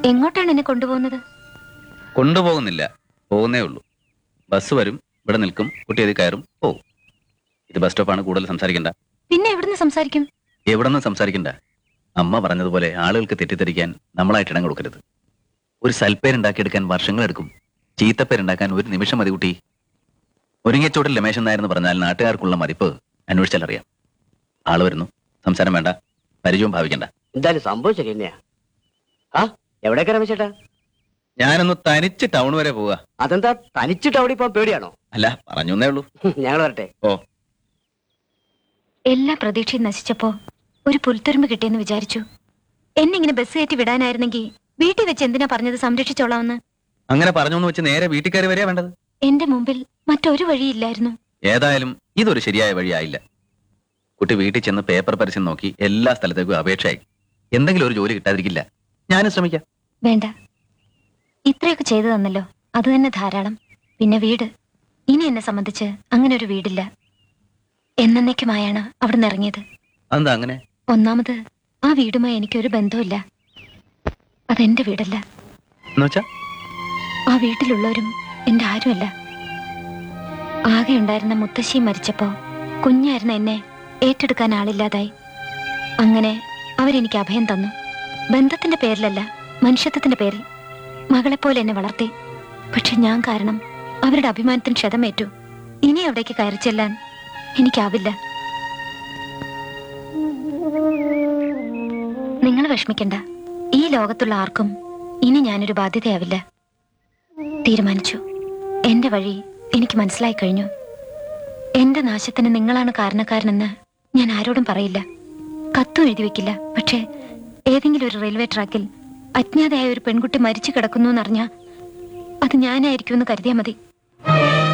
എങ്ങോട്ടാണ് എന്നെ കൊണ്ടുപോകുന്നത് കൊണ്ടുപോകുന്നില്ല പോകുന്നേ ഉള്ളൂ ബസ് വരും ഇവിടെ നിൽക്കും കുട്ടി അതിൽ കയറും പോവും ഇത് ബസ് സ്റ്റോപ്പാണ് കൂടുതൽ സംസാരിക്കണ്ട പിന്നെ എവിടുന്ന് സംസാരിക്കും എവിടെ നിന്ന് സംസാരിക്കണ്ട അമ്മ പറഞ്ഞതുപോലെ ആളുകൾക്ക് തെറ്റിദ്ധരിക്കാൻ നമ്മളായിട്ട് ഇടം കൊടുക്കരുത് ഒരു സൽപ്പേരുണ്ടാക്കിയെടുക്കാൻ വർഷങ്ങളെടുക്കും ചീത്തപ്പേരുണ്ടാക്കാൻ ഒരു നിമിഷം മതി കുട്ടി ഒരുങ്ങിച്ചോട്ടിൽ രമേശൻ നായർ എന്ന് പറഞ്ഞാൽ നാട്ടുകാർക്കുള്ള മതിപ്പ് അന്വേഷിച്ചാൽ അറിയാം ആള് വരുന്നു സംസാരം വേണ്ട പരിചയവും ഭാവിക്കണ്ട എന്തായാലും സംഭവം ശരി തന്നെയാ ആ എവിടേക്കാ രമേശേട്ടാ ഞാനൊന്ന് തനിച്ച് ടൗൺ വരെ പോവുക അതെന്താ തനിച്ചിട്ട് അവിടെ ഇപ്പൊ പേടിയാണോ അല്ല പറഞ്ഞു എന്നേ ഉള്ളൂ ഞങ്ങൾ വരട്ടെ ഓ എല്ലാ പ്രതീക്ഷയും നശിച്ചപ്പോ ഒരു പുൽത്തുരുമ്പ് കിട്ടിയെന്ന് വിചാരിച്ചു എന്നെ ഇങ്ങനെ ബസ് കയറ്റി വിടാനായിരുന്നെങ്കിൽ വീട്ടിൽ വെച്ച് എന്തിനാ പറഞ്ഞത് സംരക്ഷിച്ചോളാമെന്ന് അങ്ങനെ പറഞ്ഞു എന്ന് വെച്ച് നേരെ വീട്ടിൽ കയറി വരെയാ വേണ്ടത് എന്റെ മുമ്പിൽ മറ്റൊരു വഴിയില്ലായിരുന്നു ഏതായാലും ഇതൊരു ശരിയായ വഴിയായില്ല കുട്ടി വീട്ടിൽ ചെന്ന് പേപ്പർ പരസ്യം നോക്കി എല്ലാ സ്ഥലത്തേക്കും അപേക്ഷയായി എന്തെങ്കിലും ഒരു ജോലി കിട്ടാതിരിക്കില്ല ഞാനും ശ്രമിക്കാം വേണ്ട ഇത്രയൊക്കെ ചെയ്തു തന്നല്ലോ അത് തന്നെ ധാരാളം പിന്നെ വീട് ഇനി എന്നെ സംബന്ധിച്ച് അങ്ങനെ ഒരു വീടില്ല എന്നേക്കുമായാണ് അവിടുന്ന് ഇറങ്ങിയത് അതെന്താ അങ്ങനെ ഒന്നാമത് ആ വീടുമായി എനിക്കൊരു ബന്ധവുമില്ല അതെന്റെ വീടല്ല എന്നുവെച്ചാ ആ വീട്ടിലുള്ളവരും എന്റെ ആരുമല്ല ആകെ ഉണ്ടായിരുന്ന മുത്തശ്ശി മരിച്ചപ്പോ കുഞ്ഞായിരുന്ന എന്നെ ഏറ്റെടുക്കാൻ ആളില്ലാതായി അങ്ങനെ അവരെനിക്ക് അഭയം തന്നു ബന്ധത്തിന്റെ പേരിലല്ല മനുഷ്യത്വത്തിന്റെ പേരിൽ മകളെപ്പോലെ എന്നെ വളർത്തി പക്ഷെ ഞാൻ കാരണം അവരുടെ അഭിമാനത്തിന് ക്ഷതമേറ്റു ഇനി അവിടേക്ക് കയറി ചെല്ലാൻ എനിക്കാവില്ല നിങ്ങൾ വിഷമിക്കണ്ട ഈ ലോകത്തുള്ള ആർക്കും ഇനി ഞാനൊരു ബാധ്യതയാവില്ല തീരുമാനിച്ചു എന്റെ വഴി എനിക്ക് മനസ്സിലായി കഴിഞ്ഞു എന്റെ നാശത്തിന് നിങ്ങളാണ് കാരണക്കാരനെന്ന് ഞാൻ ആരോടും പറയില്ല കത്തും എഴുതി വെക്കില്ല പക്ഷേ ഏതെങ്കിലും ഒരു റെയിൽവേ ട്രാക്കിൽ അജ്ഞാതയായ ഒരു പെൺകുട്ടി മരിച്ചു കിടക്കുന്നു എന്നറിഞ്ഞാ അത് ഞാനായിരിക്കുമെന്ന് കരുതിയാൽ മതി